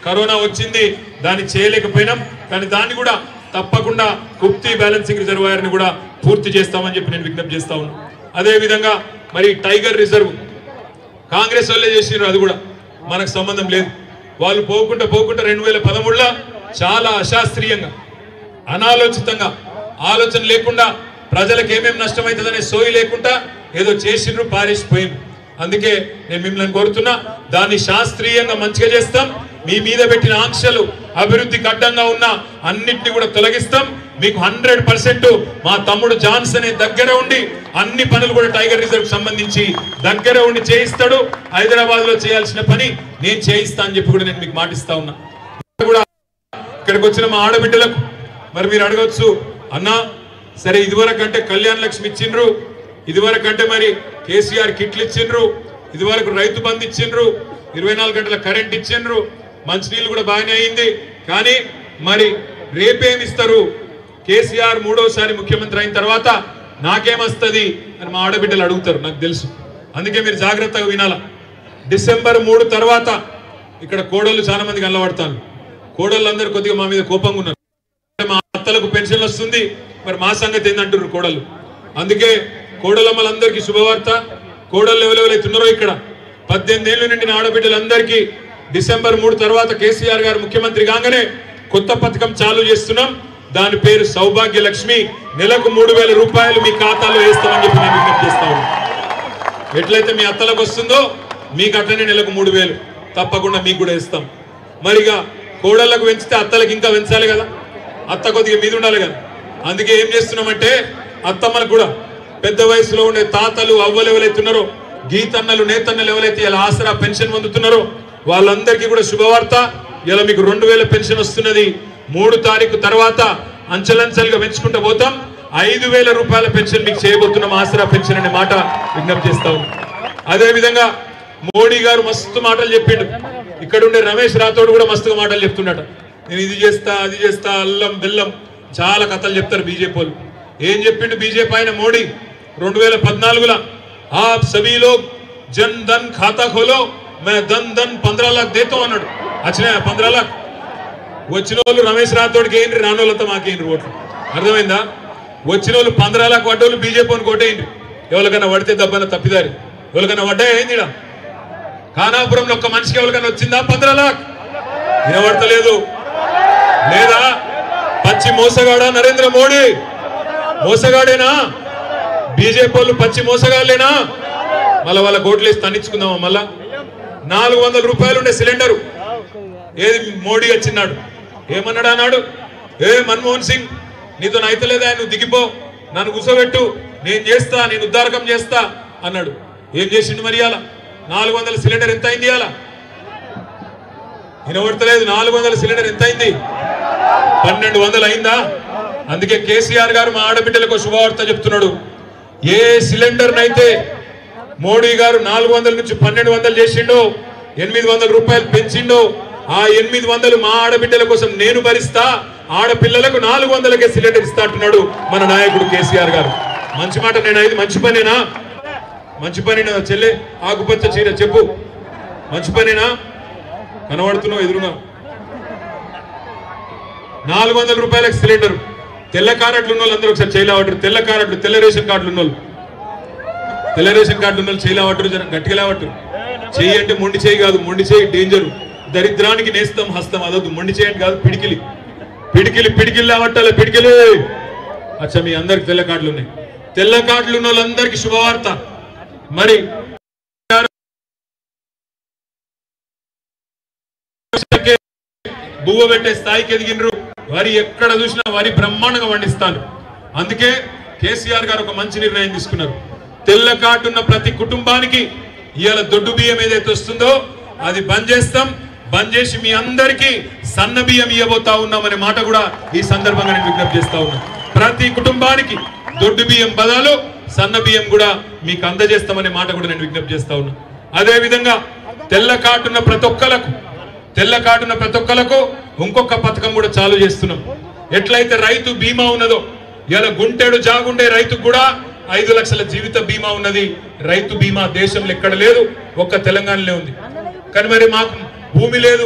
Corona వచ్చింది దాన్ని చేయలేకపోయినాం కానీ దాన్ని కూడా తప్పకుండా కుప్తి బ్యాలెన్సింగ్ రిజర్వాయర్ ని కూడా పూర్తి చేస్తామని చెప్పి నేను విజ్ఞప్తి చేస్తా ఉన్నాను అదే విధంగా మరి టైగర్ రిజర్వ్ కాంగ్రెస్ వాళ్ళే చేసినారు అది కూడా మనకు సంబంధం లేదు వాళ్ళు పోకుండా పోకుండా రెండు వేల పదమూడులో చాలా అశాస్త్రీయంగా అనాలోచితంగా ఆలోచన లేకుండా ప్రజలకు ఏమేమి నష్టమవుతుందనే సోయి లేకుండా ఏదో చేసిండ్రు పారేసిపోయిండ్రు అందుకే నేను మిమ్మల్ని కోరుతున్నా దాన్ని శాస్త్రీయంగా మంచిగా చేస్తాం మీ మీద పెట్టిన ఆంక్షలు అభివృద్ధికి అడ్డంగా ఉన్న అన్నిటిని కూడా తొలగిస్తాం మీకు హండ్రెడ్ పర్సెంట్ మా తమ్ముడు జాన్సన్ దగ్గర ఉండి అన్ని పనులు కూడా టైగర్ రిజర్వ్ సంబంధించి దగ్గర ఉండి చేయిస్తాడు హైదరాబాద్ లో చేయాల్సిన పని నేను చేయిస్తా అని చెప్పి కూడా నేను మీకు మాటిస్తా ఉన్నా కూడా ఇక్కడికి వచ్చిన మా ఆడబిడ్డలకు మరి మీరు అడగవచ్చు అన్నా సరే ఇదివరకు అంటే కళ్యాణ లక్ష్మి ఇచ్చిండ్రు ఇదివరకు అంటే మరి కేసీఆర్ కిట్లు ఇచ్చిండ్రు ఇదివరకు రైతు బంధు ఇచ్చిండ్రు ఇరవై నాలుగు గంటల కరెంట్ ఇచ్చిండ్రు మంచినీళ్ళు కూడా బాగానే అయింది కానీ మరి రేపేమి ఇస్తారు కేసీఆర్ మూడోసారి ముఖ్యమంత్రి అయిన తర్వాత నాకేమొస్తుంది అని మా ఆడబిడ్డలు అడుగుతారు నాకు తెలుసు అందుకే మీరు జాగ్రత్తగా వినాలా డిసెంబర్ మూడు తర్వాత ఇక్కడ కోడళ్ళు చాలా మంది కనబడతాను కోడళ్ళందరూ కొద్దిగా మా మీద కోపంగా ఉన్నారు మా అత్తలకు పెన్షన్ వస్తుంది మరి మా సంగతి ఏందంటారు కోడలు అందుకే కోడలమ్మలందరికీ శుభవార్త కోడళ్ళు ఎవరెవరైతే ఉన్నారో ఇక్కడ పద్దెనిమిది ఏళ్ళు నిండిన ఆడబిడ్డలందరికీ డిసెంబర్ మూడు తర్వాత కేసీఆర్ గారు ముఖ్యమంత్రి కాగానే కొత్త పథకం చాలు చేస్తున్నాం దాని పేరు సౌభాగ్య లక్ష్మి నెలకు మూడు వేల రూపాయలు మీ ఖాతాలో వేస్తామని చెప్పి నేను విజ్ఞప్తి చేస్తా ఉన్నాను ఎట్లయితే మీ అత్తలకు వస్తుందో మీకు అట్లనే నెలకు మూడు వేలు తప్పకుండా మీకు కూడా ఇస్తాం మరిగా కోడళ్ళకు పెంచితే అత్తలకు ఇంకా పెంచాలి కదా అత్త కొద్దిగా మీద ఉండాలి కదా అందుకే ఏం చేస్తున్నామంటే అత్తమ్మలకు కూడా పెద్ద వయసులో ఉండే తాతలు అవ్వలు ఎవరైతే ఉన్నారో గీతన్నలు నేతన్నలు ఎవరైతే ఇలా ఆసరా పెన్షన్ పొందుతున్నారో వాళ్ళందరికీ కూడా శుభవార్త ఇలా మీకు రెండు వేల పెన్షన్ వస్తున్నది మూడు తారీఖు తర్వాత అంచెలంచెలుగా పెంచుకుంటూ పోతాం ఐదు వేల రూపాయల పెన్షన్ మీకు చేయబోతున్నాం ఆసరా పెన్షన్ అనే మాట విజ్ఞప్తి చేస్తా ఉన్నాం అదే విధంగా మోడీ గారు మస్తు మాటలు చెప్పిండు ఇక్కడ ఉండే రమేష్ రాథోడ్ కూడా మస్తుగా మాటలు చెప్తున్నాడు నేను ఇది చేస్తా అది చేస్తా అల్లం బెల్లం చాలా కథలు చెప్తారు బీజేపీ వాళ్ళు ఏం చెప్పిండు బీజేపీ ఆయన మోడీ రెండు వేల పద్నాలుగులో ఆప్ సభీ లోగ్ జన్ ధన్ ఖాతా ఖోలో మే ధన్ ధన్ పంద్రా లాక్ దేతో అన్నాడు వచ్చినాయా పంద్రా లాక్ వచ్చిన వాళ్ళు రమేష్ రాథోడ్కి ఏంటి రాని వాళ్ళతో మాకేంటి ఓట్లు అర్థమైందా వచ్చిన వాళ్ళు పంద్రాలకు పడ్డోళ్ళు బీజేపీ అని కొట్టేయండి ఎవరికైనా పడితే దబ్బన తప్పిదారి ఎవరికైనా పడ్డాయి ఏంది ఈడ? ఖానాపురంలో ఒక్క మనిషికి ఎవరికైనా వచ్చిందా పంద్రాలాక్ వినబడతలేదు లేదా పచ్చి మోసగాడా నరేంద్ర మోడీ మోసగాడేనా బీజేపీ వాళ్ళు పచ్చి మోసగాళ్ళేనా మళ్ళా వాళ్ళ కోట్లేసి తన్నించుకుందామా మళ్ళా నాలుగు వందల రూపాయలు ఉండే సిలిండరు ఏది మోడీ వచ్చినాడు ఏమన్నాడు అన్నాడు ఏ మన్మోహన్ సింగ్ నీతో అయితలేదా నువ్వు దిగిపో నన్ను కూర్చోబెట్టు నేను చేస్తా నేను ఉద్దారకం చేస్తా అన్నాడు ఏం చేసిండు మరి అలా నాలుగు వందల సిలిండర్ ఎంత అయింది అలా వినబడతలేదు నాలుగు వందల సిలిండర్ ఎంత అయింది పన్నెండు వందలు అయిందా అందుకే కేసీఆర్ గారు మా ఆడబిడ్డలకు శుభవార్త చెప్తున్నాడు ఏ సిలిండర్ అయితే మోడీ గారు నాలుగు వందల నుంచి పన్నెండు వందలు చేసిండో ఎనిమిది వందల రూపాయలు పెంచిండో ఆ ఎనిమిది వందలు మా ఆడబిడ్డల కోసం నేను భరిస్తా ఆడపిల్లలకు నాలుగు వందలకే సిలిండర్ ఇస్తా అంటున్నాడు మన నాయకుడు కేసీఆర్ గారు మంచి మాట నేను ఇది మంచి పనేనా మంచి పనేనా చెల్లె ఆకుపచ్చ చీర చెప్పు మంచి పనేనా కనబడుతున్నావు ఎదురుగా నాలుగు వందల రూపాయలకు సిలిండర్ తెల్ల కార్డులు ఉన్న వాళ్ళందరూ ఒకసారి చేయలేవటారు తెల్ల కార్డులు తెల్ల రేషన్ కార్డులు ఉన్న వాళ్ళు తెల్ల రేషన్ కార్డులు ఉన్న వాళ్ళు చేయలేవటారు జర గట్టిగా లేవటారు చెయ్యి అంటే మొండి చేయి కాదు మొండి చేయి డేంజర్ దరిద్రానికి నేస్తాం హస్తం అదొద్దు మొండి చేయండి కాదు పిడికిలి పిడికిలి పిడికిలి లేవట్టాలి పిడికిలి అచ్చా మీ అందరికి తెల్ల కార్డులు ఉన్నాయి తెల్ల కార్డులు ఉన్న వాళ్ళందరికీ శుభవార్త మరి బువ్వ పెట్టే స్థాయికి ఎదిగినరు వరి ఎక్కడ చూసినా వరి బ్రహ్మాండంగా పండిస్తాను అందుకే కేసీఆర్ గారు ఒక మంచి నిర్ణయం తీసుకున్నారు తెల్ల కార్డున్న ప్రతి కుటుంబానికి ఇవాళ దొడ్డు బియ్యం ఏదైతే వస్తుందో అది బంద్ చేస్తాం బంద్ చేసి మీ అందరికీ సన్న బియ్యం ఇవ్వబోతా ఉన్నామనే మాట కూడా ఈ సందర్భంగా నేను విజ్ఞప్తి చేస్తా ఉన్నాను ప్రతి కుటుంబానికి దొడ్డు బియ్యం బదులు సన్న బియ్యం కూడా మీకు అందజేస్తామనే మాట కూడా నేను విజ్ఞప్తి చేస్తా ఉన్నాను అదే విధంగా తెల్ల కార్డున్న ప్రతి ఒక్కలకు తెల్ల కార్డున్న ప్రతి ఒక్కలకు ఇంకొక పథకం కూడా చాలు చేస్తున్నాం ఎట్లయితే రైతు బీమా ఉన్నదో ఇలా గుంటెడు జాగుండే రైతుకు కూడా ఐదు లక్షల జీవిత బీమా ఉన్నది రైతు బీమా దేశంలో ఎక్కడ లేదు ఒక్క తెలంగాణలో ఉంది కానీ మరి మాకు భూమి లేదు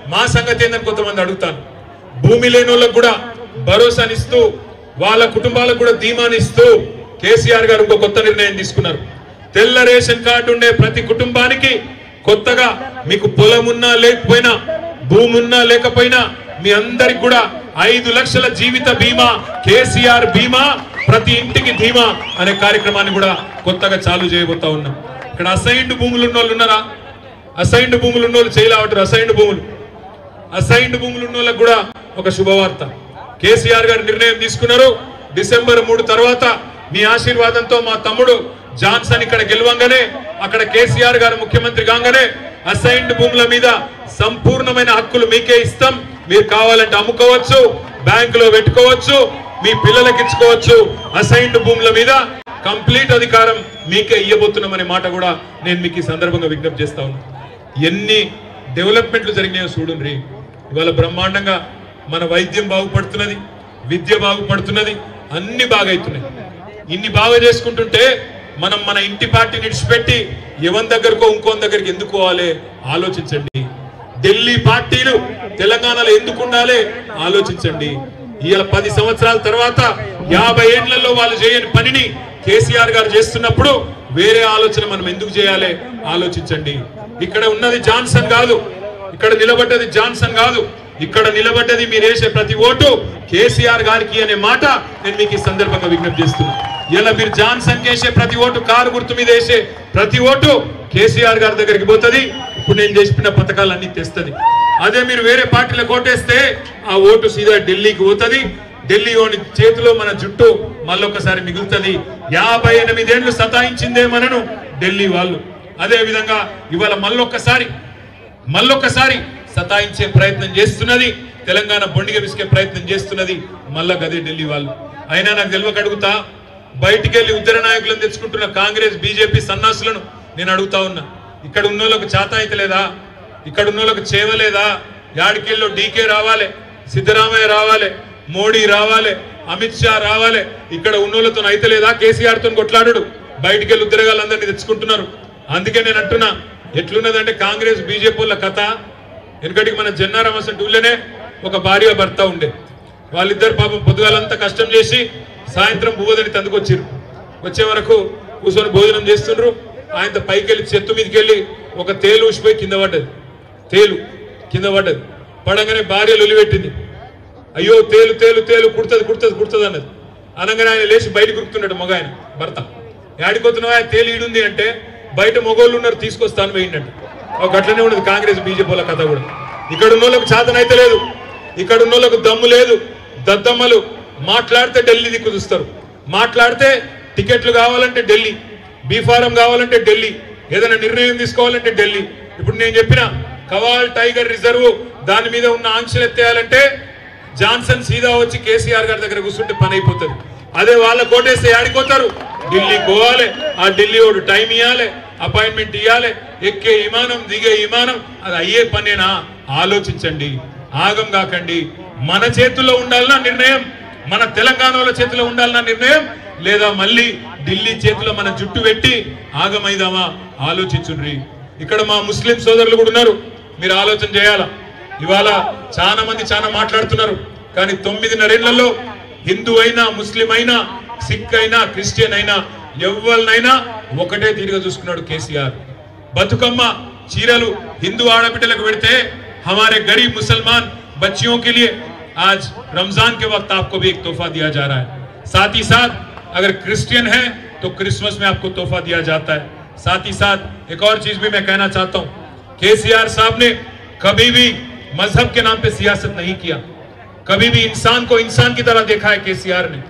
మా సంగతి ఏందని కొంతమంది అడుగుతాను భూమి లేని వాళ్ళకు కూడా భరోసానిస్తూ వాళ్ళ కుటుంబాలకు కూడా ధీమానిస్తూ కేసీఆర్ గారు ఇంకో కొత్త నిర్ణయం తీసుకున్నారు తెల్ల రేషన్ కార్డు ఉండే ప్రతి కుటుంబానికి కొత్తగా మీకు పొలం ఉన్నా లేకపోయినా భూమి ఉన్నా లేకపోయినా మీ అందరికి కూడా ఐదు లక్షల జీవిత బీమా కేసీఆర్ బీమా ప్రతి ఇంటికి ధీమా అనే కార్యక్రమాన్ని కూడా కొత్తగా చాలు చేయబోతా ఉన్నాం ఇక్కడ అసైన్డ్ భూములు ఉన్న వాళ్ళు ఉన్నారా అసైన్డ్ భూములు ఉన్న వాళ్ళు చేయలేవటారు అసైన్డ్ భూములు అసైన్డ్ భూములు ఉన్న వాళ్ళకు కూడా ఒక శుభవార్త కేసీఆర్ గారు నిర్ణయం తీసుకున్నారు డిసెంబర్ మూడు తర్వాత మీ ఆశీర్వాదంతో మా తమ్ముడు జాన్సన్ ఇక్కడ గెలవంగానే అక్కడ కేసీఆర్ గారు ముఖ్యమంత్రి కాగానే అసైన్డ్ భూముల మీద సంపూర్ణమైన హక్కులు మీకే ఇస్తాం మీరు కావాలంటే అమ్ముకోవచ్చు బ్యాంకులో పెట్టుకోవచ్చు మీ పిల్లలకి ఇచ్చుకోవచ్చు అసైన్డ్ భూముల మీద కంప్లీట్ అధికారం మీకే ఇవ్వబోతున్నామనే మాట కూడా నేను మీకు ఈ సందర్భంగా విజ్ఞప్తి చేస్తా ఉన్నాను ఎన్ని డెవలప్మెంట్లు జరిగినాయో చూడండి ఇవాళ బ్రహ్మాండంగా మన వైద్యం బాగుపడుతున్నది విద్య బాగుపడుతున్నది అన్ని బాగా అవుతున్నాయి ఇన్ని బాగా చేసుకుంటుంటే మనం మన ఇంటి పార్టీని విడిచిపెట్టి ఎవరి దగ్గరకో ఇంకోని దగ్గరికి ఎందుకు పోవాలి ఆలోచించండి ఢిల్లీ పార్టీలు తెలంగాణలో ఎందుకు ఉండాలి ఆలోచించండి ఇవాళ పది సంవత్సరాల తర్వాత యాభై ఏండ్లలో వాళ్ళు చేయని పనిని కేసీఆర్ గారు చేస్తున్నప్పుడు వేరే ఆలోచన మనం ఎందుకు చేయాలి ఆలోచించండి ఇక్కడ ఉన్నది జాన్సన్ కాదు ఇక్కడ నిలబడ్డది జాన్సన్ కాదు ఇక్కడ నిలబడ్డది మీరు వేసే ప్రతి ఓటు కేసీఆర్ గారికి అనే మాట నేను మీకు ఈ సందర్భంగా విజ్ఞప్తి చేస్తున్నా ఇలా మీరు జాన్సన్ వేసే ప్రతి ఓటు కారు గుర్తు మీద వేసే ప్రతి ఓటు కేసీఆర్ గారి దగ్గరికి పోతుంది ఇప్పుడు నేను చెప్పిన పథకాలన్నీ తెస్తుంది అదే మీరు వేరే పార్టీలకు ఓటేస్తే ఆ ఓటు సీదా ఢిల్లీకి పోతుంది ఢిల్లీ ఓని చేతిలో మన జుట్టు మళ్ళొకసారి మిగులుతుంది యాభై ఎనిమిదేళ్లు సతాయించిందే మనను ఢిల్లీ వాళ్ళు అదే విధంగా ఇవాళ మళ్ళొక్కసారి మళ్ళొక్కసారి సతాయించే ప్రయత్నం చేస్తున్నది తెలంగాణ బొండిగ విసికే ప్రయత్నం చేస్తున్నది మళ్ళా గదే ఢిల్లీ వాళ్ళు అయినా నాకు తెలియక అడుగుతా బయటికి వెళ్ళి ఉద్దర నాయకులను తెచ్చుకుంటున్న కాంగ్రెస్ బీజేపీ సన్నాసులను నేను అడుగుతా ఉన్నా ఇక్కడ ఉన్న వాళ్ళకు చేత అయితే లేదా ఇక్కడ ఉన్న వాళ్ళకు చేవలేదా యాడికెళ్ళో డీకే రావాలి సిద్ధరామయ్య రావాలి మోడీ రావాలి అమిత్ షా రావాలి ఇక్కడ ఉన్నోళ్ళతో అయితే లేదా కేసీఆర్ తో కొట్లాడు బయటికి వెళ్ళి ఉద్యోగాలందరినీ తెచ్చుకుంటున్నారు అందుకే నేను అంటున్నా ఎట్లున్నదంటే కాంగ్రెస్ బీజేపీ వాళ్ళ కథ వెనుకటికి మన జన్నారాం అసలు ఊళ్ళోనే ఒక భార్య భర్త ఉండే వాళ్ళిద్దరు పాపం పొద్దుగాలంతా కష్టం చేసి సాయంత్రం భూవదని తందుకొచ్చిర్రు వచ్చే వరకు కూర్చొని భోజనం చేస్తుండ్రు ఆయన పైకి వెళ్ళి చెత్త మీదకి వెళ్ళి ఒక తేలు ఊసిపోయి కింద పడ్డది తేలు కింద పడ్డది పడంగానే భార్య లొలిపెట్టింది అయ్యో తేలు తేలు తేలు కుడుతుంది కుడుతుంది కుడుతుంది అన్నది అనగానే ఆయన లేచి బయట కురుకుతున్నాడు మగ ఆయన భర్త ఏడిపోతున్నావా తేలు ఈడుంది అంటే బయట మొగోళ్ళు ఉన్నారు తీసుకొస్తాను పోయిండంట ఒక అట్లనే ఉన్నది కాంగ్రెస్ బీజేపీ వాళ్ళ కథ కూడా ఇక్కడ ఉన్న వాళ్ళకు చేతనైతే లేదు ఇక్కడ ఉన్న వాళ్ళకు దమ్ము లేదు దద్దమ్మలు మాట్లాడితే ఢిల్లీ దిక్కు చూస్తారు మాట్లాడితే టికెట్లు కావాలంటే ఢిల్లీ బీఫారం కావాలంటే ఢిల్లీ ఏదైనా నిర్ణయం తీసుకోవాలంటే ఢిల్లీ ఇప్పుడు నేను చెప్పిన కవాల్ టైగర్ రిజర్వ్ దాని మీద ఉన్న ఆంక్షలు ఎత్తేయాలంటే జాన్సన్ సీదా వచ్చి కేసీఆర్ గారి దగ్గర కూర్చుంటే పని అయిపోతుంది అదే వాళ్ళ కోటేస్తే ఆడిపోతారు ఢిల్లీ పోవాలి ఆ ఢిల్లీ వాడు టైం ఇవ్వాలి అపాయింట్మెంట్ ఇవ్వాలి ఎక్కే విమానం దిగే విమానం అది అయ్యే పనేనా ఆలోచించండి ఆగం కాకండి మన చేతుల్లో ఉండాలన్నా నిర్ణయం మన తెలంగాణ వాళ్ళ చేతిలో ఉండాలన్న నిర్ణయం లేదా మళ్ళీ ఢిల్లీ చేతిలో మన జుట్టు పెట్టి ఆగమైదామా ఆలోచించుండ్రి ఇక్కడ మా ముస్లిం సోదరులు కూడా ఉన్నారు మీరు ఆలోచన చేయాలా ఇవాళ చాలా మంది చాలా మాట్లాడుతున్నారు కానీ తొమ్మిదిన్నరేళ్లలో హిందూ అయినా ముస్లిం అయినా సిక్ అయినా క్రిస్టియన్ అయినా ఎవరినైనా ఒకటే తీరుగా చూసుకున్నాడు కేసీఆర్ బతుకమ్మ చీరలు హిందూ ఆడబిడ్డలకు పెడితే हमारे गरीब मुसलमान बच्चियों के लिए आज रमजान के वक्त आपको भी एक तोहफा दिया जा रहा है साथ ही साथ अगर क्रिश्चियन है तो क्रिसमस में आपको तोहफा दिया जाता है साथ ही साथ एक और चीज भी मैं कहना चाहता हूं केसीआर साहब ने कभी भी मजहब के नाम पे सियासत नहीं किया कभी भी इंसान को इंसान की तरह देखा है केसीआर ने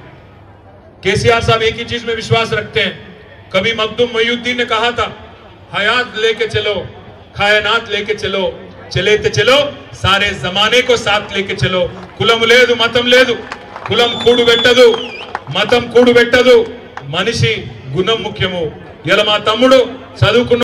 केसीआर साहब एक ही चीज में विश्वास रखते हैं कभी मखदूम मयूद्दीन ने कहा था हयात लेके चलो कायनात लेके चलो చలేతే చలో సారే జమానే కో సాత్ లేకే చలో కులం లేదు మతం లేదు కులం కూడు పెట్టదు మతం కూడు పెట్టదు మనిషి గుణం ముఖ్యము ఇలా మా తమ్ముడు చదువుకున్న